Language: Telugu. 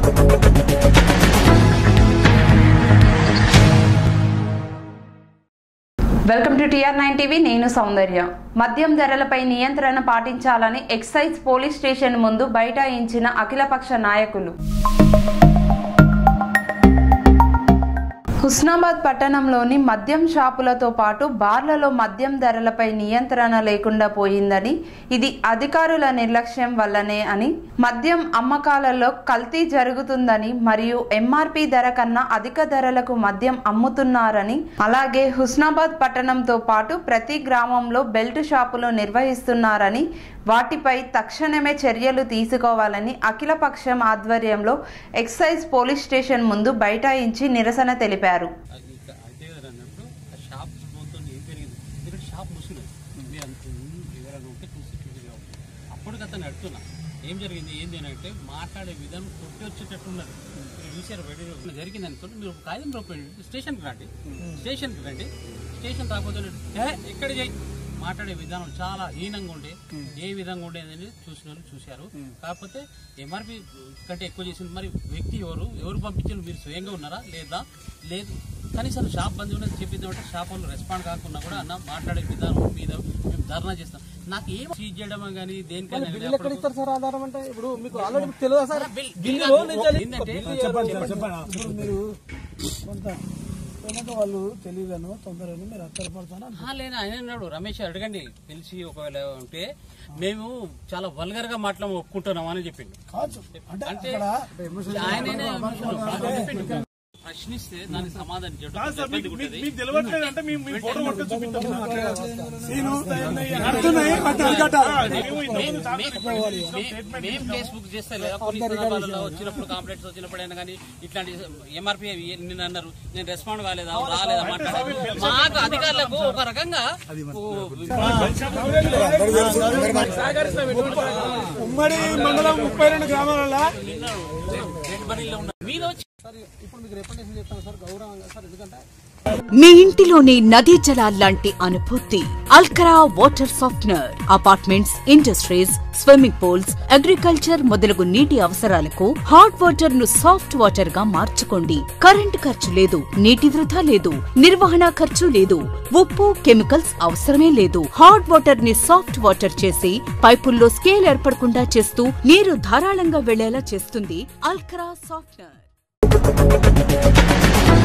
Welcome to TR nine TV నేను సౌందర్య మద్యం ధరలపై నియంత్రణ పాటించాలని ఎక్సైజ్ పోలీస్ స్టేషన్ ముందు బైఠాయించిన అఖిలపక్ష నాయకులు హుస్నాబాద్ పట్టణంలోని మద్యం షాపులతో పాటు బార్లలో మద్యం ధరలపై నియంత్రణ లేకుండా పోయిందని ఇది అధికారుల నిర్లక్ష్యం వల్లనే అని మద్యం అమ్మకాలలో కల్తీ జరుగుతుందని మరియు ఎంఆర్పి ధర కన్నా అధిక ధరలకు మద్యం అమ్ముతున్నారని అలాగే హుస్నాబాద్ పట్టణంతో పాటు ప్రతి గ్రామంలో బెల్ట్ షాపులు నిర్వహిస్తున్నారని వాటిపై తక్షణమే చర్యలు తీసుకోవాలని అఖిలపక్షం ఆధ్వర్యంలో ఎక్సైజ్ పోలీస్ స్టేషన్ ముందు బైఠాయించి నిరసన తెలిపారు అది ఇక అంతే కదా అన్నప్పుడు ఆ షాప్ మొత్తం ఏం పెరిగింది ఇక్కడ షాప్ ముసినది మీరు అంత ఎవరైనా ఉంటే చూసి చూసి అప్పుడు అతను అడుగుతున్నా ఏం జరిగింది ఏంది అని అంటే మాట్లాడే విధానం కొట్టి వచ్చేటట్టున్నది మీరు చూసారు బయట జరిగింది అనుకోండి మీరు ఒక కాగితం రూపాయి స్టేషన్కి రండి స్టేషన్కి రండి స్టేషన్ రాకపోతే "ఏ, ఎక్కడ చేయి మాట్లాడే విధానం చాలా హీనంగా ఉండే ఏ విధంగా ఉండేదని చూసిన వాళ్ళు చూశారు కాకపోతే ఎంఆర్పి కంటే ఎక్కువ చేసింది మరి వ్యక్తి ఎవరు ఎవరు పంపించారు మీరు స్వయంగా ఉన్నారా లేదా లేదు కనీసం షాప్ బంద్ ఉన్నది చెప్పిద్దామంటే షాప్ వాళ్ళు రెస్పాండ్ కాకుండా కూడా అన్న మాట్లాడే విధానం మీద మేము ధర్నా చేస్తాం నాకు ఏం సీజ్ చేయడం కానీ దేనికైనా బిల్లు ఎక్కడ ఇస్తారు సార్ ఆధారం అంటే ఇప్పుడు మీకు ఆల్రెడీ మీకు తెలియదా సార్ బిల్- బిల్లు బిల్ నుంచి వెళ్ళి- ఏంటంటే ఇప్పుడు మీరు కొంత వెనక వాళ్ళు తెలియలను తొందరని మీరు అత్తరపడతాను ఆ, లేదు ఆయన అన్నాడు రమేష్ అడగండి తెలిసి ఒకవేళ ఉంటే మేము చాలా వల్గర్ గా మాట్లాడ ఒప్పుకుంటున్నాం అని చెప్పిండు కాదు అంటే అంటే అక్కడ ఆయననే చెప్పిండు. ప్రశ్నిస్తే దానికి సమాధానం చేయడం ఇబ్బంది ఉంటుంది. సీను అట్టున్నాయి అట్టు అరికట్ట. మేము కేసు బుక్ చేస్తే లేదా పోలీస్ సందర్భాలలో వచ్చినప్పుడు కంప్లైంట్స్ వచ్చినప్పుడు కానీ ఇట్లాంటి ఎంఆర్పీ నిన్న అన్నారు నేను రెస్పాండ్ కాలేదా రాలేదా మాట్లాడాలి మాకు అధికారులకు ఒక రకంగా ఓ- ఉమ్మడి మండలం ముప్పై రెండు గ్రామాలలో రెడ్ బరీలో ఉన్న మీరు వచ్చి సార్ ఇప్పుడు మీకు రిప్రజెంటేషన్ చెప్తాను సార్ గౌరవంగా సార్ ఎందుకంటే మీ ఇంటిలోని నదీ జలాల్లాంటి అనుభూతి అల్కరా water softener apartments industries swimming pools agriculture మొదలగు నీటి అవసరాలకు హాట్ వాటర్ ను సాఫ్ట్ వాటర్ గా మార్చుకోండి కరెంటు ఖర్చు లేదు నీటి వృధా లేదు నిర్వహణ ఖర్చు లేదు ఉప్పు కెమికల్స్ అవసరమే లేదు హాట్ వాటర్ ని సాఫ్ట్ వాటర్ చేసి పైపుల్లో స్కేల్ ఏర్పడకుండా చేస్తూ నీరు ధారాళంగా వెళ్లేలా చేస్తుంది అల్కరా సాఫ్ట్నర్